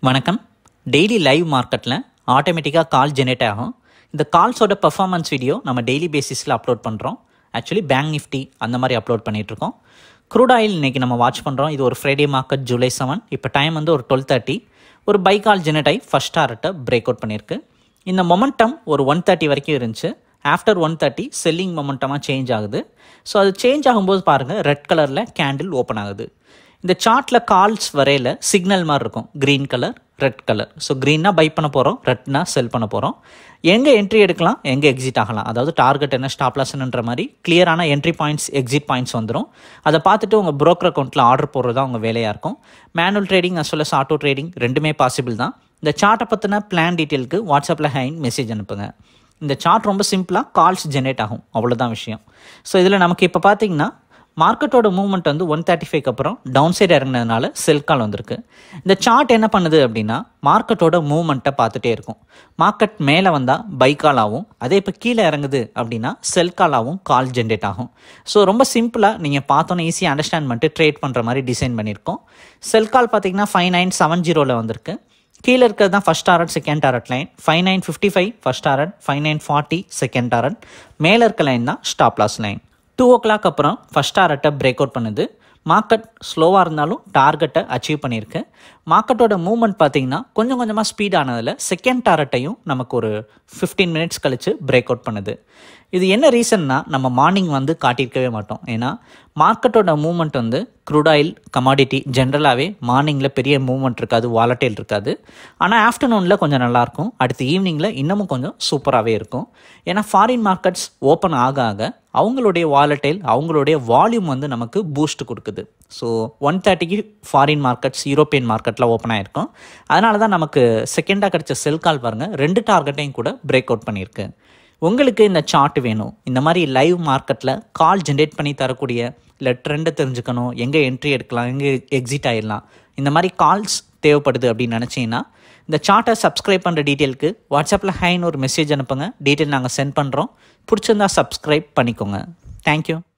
வணக்கம் daily live மார்க்கெட்டில் ஆட்டோமேட்டிக்காக கால் ஜெனரேட் ஆகும் இந்த கால்ஸோட பெர்ஃபார்மன்ஸ் வீடியோ நம்ம டெய்லி பேசிஸில் அப்லோட் பண்ணுறோம் ஆக்சுவலி பேங்க் நிஃப்டி அந்த மாதிரி அப்லோட் பண்ணிகிட்ருக்கோம் க்ரூட் ஆயில் இன்றைக்கி நம்ம வாட்ச் பண்ணுறோம் இது ஒரு ஃப்ரைடே மார்க்கெட் ஜூலை செவன் இப்போ டைம் வந்து ஒரு டுவெல் தேர்ட்டி ஒரு பை கால் ஜெனரேட் ஆகி ஃபஸ்ட் டாரட்டை பிரேக் அவுட் பண்ணியிருக்கு இந்த மொமெண்டம் ஒரு ஒன் தேர்ட்டி வரைக்கும் இருந்துச்சு ஆஃப்டர் ஒன் தேர்ட்டி செல்லிங் மொமெண்டமாக சேஞ்ச் ஆகுது ஸோ அது சேஞ்ச் ஆகும்போது பாருங்கள் ரெட் கலரில் கேண்டில் ஓப்பன் ஆகுது இந்த சார்ட்டில் கால்ஸ் வரையில் சிக்னல் மாதிரி இருக்கும் green colour red colour so க்ரீன்னா பை பண்ண போகிறோம் ரெட்னா செல் பண்ண போகிறோம் எங்கே என்ட்ரி எடுக்கலாம் எங்கே எக்ஸிட் ஆகலாம் அதாவது டார்கெட் என்ன ஸ்டாப் லாஸ்ன்ற மாதிரி கிளியரான என்ட்ரி பாயிண்ட்ஸ் எக்ஸிட் பாயிண்ட்ஸ் வந்துடும் அதை பார்த்துட்டு உங்கள் broker அக்கௌண்ட்டில் ஆர்டர் போடுறது தான் உங்கள் வேலையாக இருக்கும் manual trading as well auto trading ரெண்டுமே பாசிபிள் தான் இந்த சார்ட்டை பற்றின பிளான் டீட்டெயிலுக்கு வாட்ஸ்அப்பில் ஹைன் மெசேஜ் அனுப்புங்க இந்த சார்ட் ரொம்ப சிம்பிளாக கால்ஸ் ஜென்ரேட் ஆகும் அவ்வளோதான் விஷயம் ஸோ இதில் நமக்கு இப்போ பார்த்தீங்கன்னா மார்க்கெட்டோட மூவ்மெண்ட் வந்து ஒன் தேர்ட்டி ஃபைவ் அப்புறம் டவுன் சைடு இறங்கினதுனால செல் கால் வந்திருக்கு இந்த சார்ட் என்ன பண்ணுது அப்படின்னா மார்க்கெட்டோட மூவ்மெண்ட்டை பார்த்துட்டே இருக்கும் மார்க்கெட் மேலே வந்தால் பை கால் ஆகும் அதே இப்போ கீழே இறங்குது அப்படின்னா செல் காலாகவும் கால் ஜென்ரேட் ஆகும் ஸோ ரொம்ப சிம்பிளாக நீங்கள் பார்த்தோன்னே ஈஸியாக அண்டர்ஸ்டாண்ட் பண்ணிட்டு ட்ரேட் பண்ணுற மாதிரி டிசைன் பண்ணியிருக்கோம் செல் கால் பார்த்தீங்கன்னா ஃபைவ் நைன் செவன் ஜீரோவில் வந்திருக்கு கீழே இருக்கிறது தான் first target second target line five nine fifty five first target five nine forty second target மேலே இருக்க லைன் தான் stop loss line two o'clock அப்புறம் ஃபஸ்ட் டாரட்டை பிரேக் அவுட் பண்ணுது மார்க்கெட் ஸ்லோவாக இருந்தாலும் டார்கெட்டை அச்சீவ் பண்ணியிருக்கு மார்க்கெட்டோட மூவ்மெண்ட் பார்த்தீங்கன்னா கொஞ்சம் கொஞ்சமாக ஸ்பீட் ஆனதில் செகண்ட் டாரட்டையும் நமக்கு ஒரு ஃபிஃப்டீன் மினிட்ஸ் கழித்து பிரேக் அவுட் பண்ணுது இது என்ன ரீசன்னா நம்ம மார்னிங் வந்து காட்டியிருக்கவே மாட்டோம் ஏன்னா மார்க்கெட்டோட மூவ்மெண்ட் வந்து க்ரூட் ஆயில் கமாடிட்டி ஜென்ரலாகவே மார்னிங்கில் பெரிய மூவ்மெண்ட் இருக்காது வாலட்டைல் இருக்காது ஆனால் ஆஃப்டர்நூனில் கொஞ்சம் நல்லாயிருக்கும் அடுத்து ஈவினிங்கில் இன்னமும் கொஞ்சம் சூப்பராகவே இருக்கும் ஏன்னா ஃபாரின் மார்க்கெட்ஸ் ஓப்பன் ஆக ஆக அவங்களுடைய வாலட்டைல் அவங்களுடைய வால்யூம் வந்து நமக்கு பூஸ்ட் கொடுக்குது ஸோ ஒன் தேர்ட்டிக்கு ஃபாரின் மார்க்கெட்ஸ் யூரோப்பியன் மார்க்கெட்டில் ஓப்பன் ஆகிருக்கும் அதனால தான் நமக்கு செகண்டாக கிடச்ச செல் கால் பாருங்கள் ரெண்டு டார்கெட்டையும் கூட பிரேக் அவுட் பண்ணியிருக்கு உங்களுக்கு இந்த சார்ட் வேணும் இந்த மாதிரி லைவ் மார்க்கெட்டில் கால் ஜென்ரேட் பண்ணி தரக்கூடிய இல்லை ட்ரெண்டை தெரிஞ்சுக்கணும் எங்கே என்ட்ரி எடுக்கலாம் எங்கே எக்ஸிட் ஆகிடலாம் இந்த மாதிரி கால்ஸ் தேவைப்படுது அப்படின்னு நினச்சிங்கன்னா இந்த சார்ட்டை சப்ஸ்கிரைப் பண்ணுற டீட்டெயிலுக்கு வாட்ஸ்அப்பில் ஹைன்னு ஒரு மெசேஜ் அனுப்புங்க டீட்டெயில் நாங்கள் சென்ட் பண்ணுறோம் பிடிச்சிருந்தா சப்ஸ்கிரைப் பண்ணிக்கோங்க தேங்க்யூ